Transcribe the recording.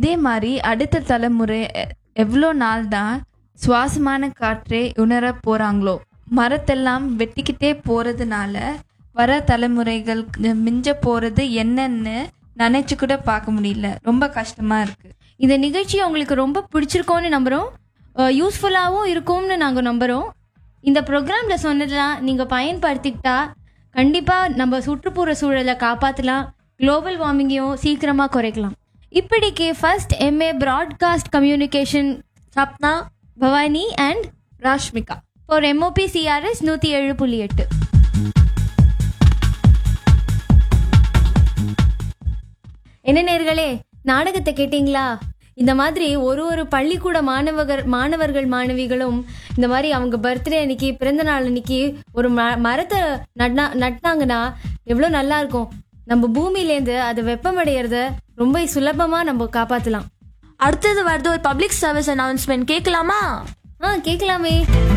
இதே மாதிரி அடுத்த தலைமுறை எ- எவ்வளோ நாள் தான் சுவாசமான காற்றே உணர போகிறாங்களோ மரத்தெல்லாம் வெட்டிக்கிட்டே போகிறதுனால வர தலைமுறைகள் மிஞ்ச போகிறது என்னன்னு நினச்சி கூட பார்க்க முடியல ரொம்ப கஷ்டமாக இருக்குது இந்த நிகழ்ச்சி உங்களுக்கு ரொம்ப பிடிச்சிருக்கோன்னு நம்புகிறோம் யூஸ்ஃபுல்லாகவும் இருக்கும்னு நாங்கள் நம்புகிறோம் இந்த ப்ரோக்ராமில் சொன்னதெல்லாம் நீங்கள் பயன்படுத்திக்கிட்டா கண்டிப்பாக நம்ம சுற்றுப்புற சூழலை காப்பாற்றலாம் குளோபல் வார்மிங்கையும் சீக்கிரமாக குறைக்கலாம் இப்படிக்கு first MA broadcast communication Sapna Bhavani and Rashmika for MOP CRS நூற்றி ஏழு புள்ளி எட்டு என்ன நேர்களே நாடகத்தை கேட்டிங்களா இந்த மாதிரி ஒரு ஒரு பள்ளிக்கூட மாணவர்கள் மாணவர்கள் மாணவிகளும் இந்த மாதிரி அவங்க பர்த்டே அன்னைக்கு பிறந்த நாள் அன்னைக்கு ஒரு ம மரத்தை நட்னா நட்டாங்கன்னா எவ்வளோ நல்லா இருக்கும் நம்ம பூமியிலேருந்து அது வெப்பமடைகிறத ரொம்ப சுலபமாக நம்ம காப்பாற்றலாம் அடுத்தது வருது ஒரு பப்ளிக் சர்வீஸ் அனௌன்ஸ்மெண்ட் கேட்கலாமா ஆ கேட்கலாமே